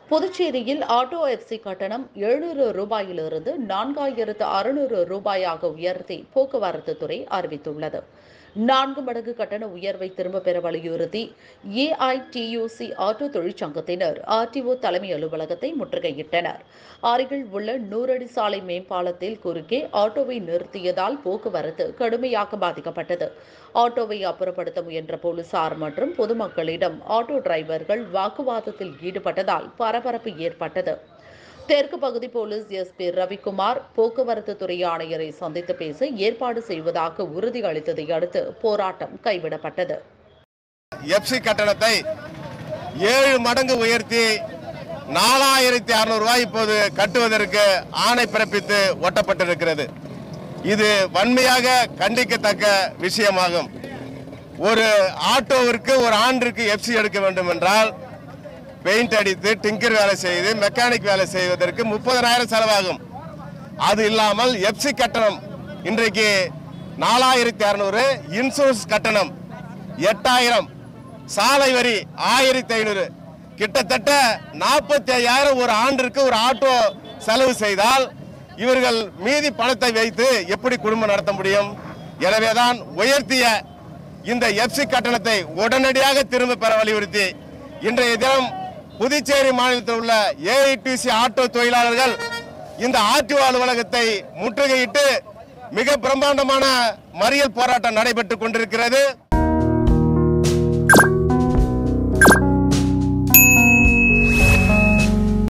புதுச்சேரியில் auto FC கட்டணம் எழுநூறு ரூபாயிலிருந்து நான்காயிரத்து அறுநூறு ரூபாயாக உயர்த்தி போக்குவரத்து துறை அறிவித்துள்ளது நான்கு மடங்கு கட்டண உயர்வை திரும்பப் பெற வலியுறுத்தி ஏஐடியூசி ஆட்டோ தொழிற்சங்கத்தினர் ஆர்டிஓ தலைமை அலுவலகத்தை முற்றுகையிட்டனர் அருகில் உள்ள நூறடி சாலை மேம்பாலத்தில் குறுக்கே ஆட்டோவை நிறுத்தியதால் போக்குவரத்து கடுமையாக பாதிக்கப்பட்டது ஆட்டோவை அப்புறப்படுத்த முயன்ற போலீசார் மற்றும் பொதுமக்களிடம் ஆட்டோ டிரைவர்கள் வாக்குவாதத்தில் ஈடுபட்டதால் பரபரப்பு ஏற்பட்டது தெற்கு பகுதி போலீஸ் எஸ்பி ரவிக்குமார் போக்குவரத்து துறை ஆணையரை சந்தித்து பேச ஏற்பாடு செய்வதாக உறுதி அளித்ததை அடுத்து போராட்டம் கைவிடப்பட்டது எஃப்சி கட்டணத்தை ஏழு மடங்கு உயர்த்தி நாலாயிரத்தி அறுநூறு ரூபாய் இப்போது கட்டுவதற்கு ஆணை பிறப்பித்து ஒட்டப்பட்டிருக்கிறது இது வன்மையாக கண்டிக்கத்தக்க விஷயமாகும் ஒரு ஆட்டோவிற்கு ஒரு ஆண்டிற்கு எஃப்சி எடுக்க வேண்டும் என்றால் பெயிண்ட் அடித்து டிங்கர் வேலை செய்து மெக்கானிக் வேலை செய்வதற்கு முப்பதனாயிரம் செலவாகும் அது இல்லாமல் எஃப்சி கட்டணம் இன்றைக்கு நாலாயிரத்தி அறுநூறு இன்சூரன்ஸ் கட்டணம் எட்டாயிரம் சாலை வரி ஆயிரத்தி ஐநூறு கிட்டத்தட்ட நாற்பத்தி ஐயாயிரம் ஒரு ஆண்டிற்கு ஒரு ஆட்டோ செலவு செய்தால் இவர்கள் மீதி பணத்தை வைத்து எப்படி குடும்பம் நடத்த முடியும் எனவேதான் உயர்த்திய இந்த எஃப்சி கட்டணத்தை உடனடியாக திரும்ப பெற வலியுறுத்தி இன்றைய தினம் புதுச்சேரி மாநிலத்தில் உள்ள ஏஐடிசி ஆட்டோ தொழிலாளர்கள் இந்த ஆர்டிஓ அலுவலகத்தை முற்றுகையிட்டு மிக பிரம்மாண்டமான மறியல் போராட்டம் நடைபெற்றுக் கொண்டிருக்கிறது